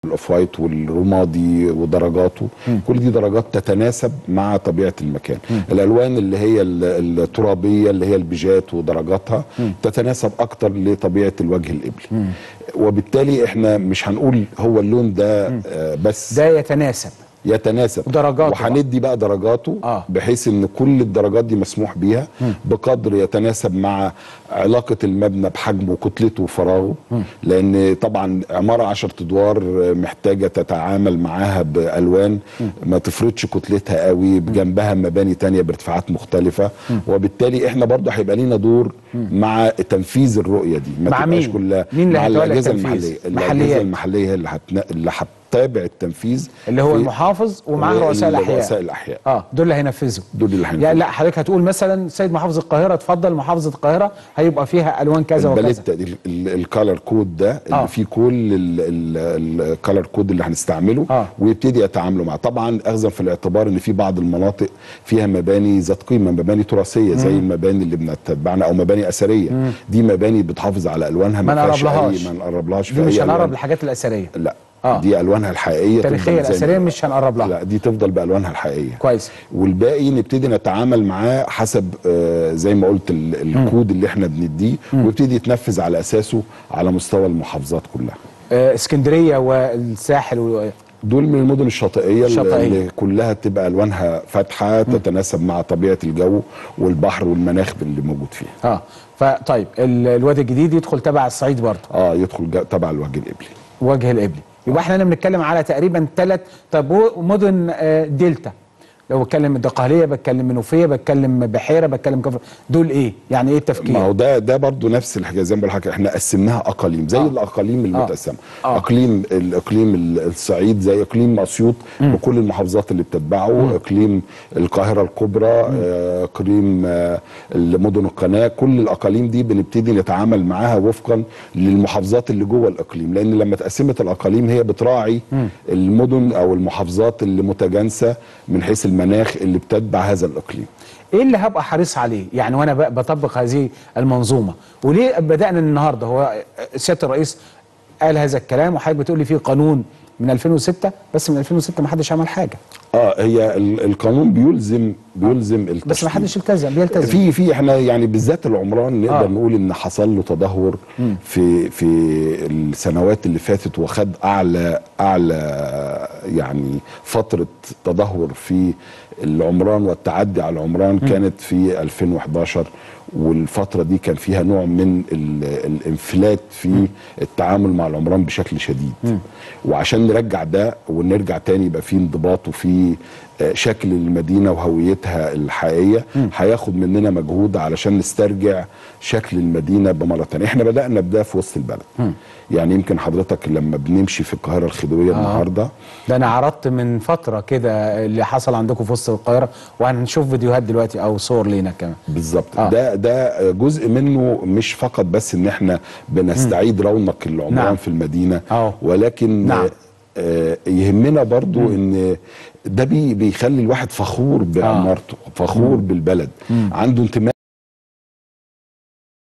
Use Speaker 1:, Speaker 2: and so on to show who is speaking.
Speaker 1: الاوف وايت والرمادي ودرجاته كل دي درجات تتناسب مع طبيعه المكان الالوان اللي هي ال- الترابيه اللي هي البيجات ودرجاتها تتناسب اكتر لطبيعه الوجه القبلي وبالتالي احنا مش هنقول هو اللون ده آه، بس
Speaker 2: ده يتناسب
Speaker 1: يتناسب
Speaker 2: ودرجاته
Speaker 1: وهندي بقى درجاته
Speaker 2: آه.
Speaker 1: بحيث ان كل الدرجات دي مسموح بيها بقدر يتناسب مع علاقه المبنى بحجمه وكتلته وفراغه لان طبعا عماره 10 ادوار محتاجه تتعامل معاها بالوان ما تفرضش كتلتها قوي بجنبها مباني تانية بارتفاعات مختلفه وبالتالي احنا برضه هيبقى لينا دور مع تنفيذ الرؤيه دي ما
Speaker 2: مع
Speaker 1: تبقاش
Speaker 2: مين؟
Speaker 1: كلها
Speaker 2: مين اللي
Speaker 1: مع
Speaker 2: هيتولى
Speaker 1: الاجهزه
Speaker 2: التنفيذ؟
Speaker 1: المحليه
Speaker 2: محليات.
Speaker 1: الاجهزه المحليه اللي هتنا... اللي هتتابع التنفيذ
Speaker 2: اللي هو
Speaker 1: في-
Speaker 2: المحافظ ومعاه رؤساء الاحياء
Speaker 1: رؤساء الاحياء
Speaker 2: اه دول اللي هينفذوا
Speaker 1: دول اللي هينفذوا.
Speaker 2: يعني لا حضرتك هتقول مثلا سيد محافظ القاهره اتفضل محافظه القاهره هيبقى فيها الوان كذا وكذا
Speaker 1: الباليتا دي الكالر كود ده اللي
Speaker 2: آه.
Speaker 1: فيه كل الكالر كود اللي هنستعمله
Speaker 2: آه.
Speaker 1: ويبتدي يتعاملوا معاه طبعا اخذا في الاعتبار ان في بعض المناطق فيها مباني ذات قيمه مباني تراثيه زي المباني اللي بنتبعنا او مباني اثريه دي مباني بتحافظ على الوانها
Speaker 2: ما
Speaker 1: فيهاش
Speaker 2: نقربلهاش.
Speaker 1: أي- ما نقربلهاش
Speaker 2: دي
Speaker 1: في
Speaker 2: مش
Speaker 1: أي
Speaker 2: هنقرب
Speaker 1: ألوان.
Speaker 2: للحاجات الاثريه
Speaker 1: لا
Speaker 2: آه.
Speaker 1: دي الوانها الحقيقيه
Speaker 2: التاريخيه
Speaker 1: تفضل زي ما
Speaker 2: الاثريه
Speaker 1: هي.
Speaker 2: مش هنقرب لها
Speaker 1: لا دي تفضل بالوانها الحقيقيه
Speaker 2: كويس
Speaker 1: والباقي نبتدي نتعامل معاه حسب آه، زي ما قلت ال- الكود اللي احنا بنديه ويبتدي يتنفذ على اساسه على مستوى المحافظات كلها
Speaker 2: آه اسكندريه والساحل و...
Speaker 1: دول من المدن الشاطئيه
Speaker 2: الشاطئية.
Speaker 1: اللي كلها تبقى الوانها فاتحه تتناسب مع طبيعه الجو والبحر والمناخ اللي موجود فيها
Speaker 2: اه فطيب ال- الوادي الجديد يدخل تبع الصعيد برضه
Speaker 1: اه يدخل جا- تبع الوجه القبلي
Speaker 2: وجه القبلي يبقى احنا هنا بنتكلم على تقريبا ثلاث طب و- مدن آه، دلتا لو بتكلم الدقهليه بتكلم منوفيه بتكلم بحيره بتكلم كفر دول ايه يعني ايه التفكير
Speaker 1: ما هو ده ده برضه نفس الحكايه زي ما بقول لحضرتك احنا قسمناها اقاليم زي
Speaker 2: آه.
Speaker 1: آه. الاقاليم المتقسمه
Speaker 2: آه.
Speaker 1: آه. اقليم الاقليم ال- الصعيد زي اقليم اسيوط وكل المحافظات اللي بتتبعه اقليم القاهره الكبرى آه، اقليم آه، مدن القناه كل الاقاليم دي بنبتدي نتعامل معاها وفقا للمحافظات اللي جوه الاقليم لان لما اتقسمت الاقاليم هي بتراعي المدن او المحافظات اللي متجانسه من حيث المناخ اللي بتتبع هذا الاقليم
Speaker 2: ايه اللي هبقى حريص عليه يعني وانا ب- بطبق هذه المنظومه وليه بدانا النهارده هو سياده الرئيس قال هذا الكلام وحضرتك بتقول لي في قانون من 2006 بس من 2006 ما حدش عمل حاجه
Speaker 1: اه هي ال- القانون بيلزم بيلزم
Speaker 2: بس ما
Speaker 1: التشطيب.
Speaker 2: حدش التزم بيلتزم
Speaker 1: في في احنا يعني بالذات العمران نقدر
Speaker 2: آه.
Speaker 1: آه. نقول ان حصل له تدهور في في السنوات اللي فاتت وخد اعلى اعلى يعني فتره تدهور في العمران والتعدي على العمران كانت في 2011 والفتره دي كان فيها نوع من ال- الانفلات في التعامل مع العمران بشكل شديد وعشان نرجع ده ونرجع تاني يبقى في انضباط وفي آه، شكل المدينه وهويتها الحقيقيه هياخد مننا مجهود علشان نسترجع شكل المدينه بمره تانية احنا بدانا بده في وسط البلد يعني يمكن حضرتك لما بنمشي في القاهره الخديويه آه. النهارده
Speaker 2: ده انا عرضت من فتره كده اللي حصل عندكم في وسط القاهره وهنشوف فيديوهات دلوقتي او صور لينا كمان
Speaker 1: بالظبط
Speaker 2: آه.
Speaker 1: آه. ده ده جزء منه مش فقط بس ان احنا بنستعيد رونق العمران
Speaker 2: نعم.
Speaker 1: نعم. في المدينه
Speaker 2: أهو.
Speaker 1: ولكن
Speaker 2: نعم.
Speaker 1: آه يهمنا برضو ان ده بي بيخلي الواحد فخور بعمارته فخور بالبلد عنده انتماء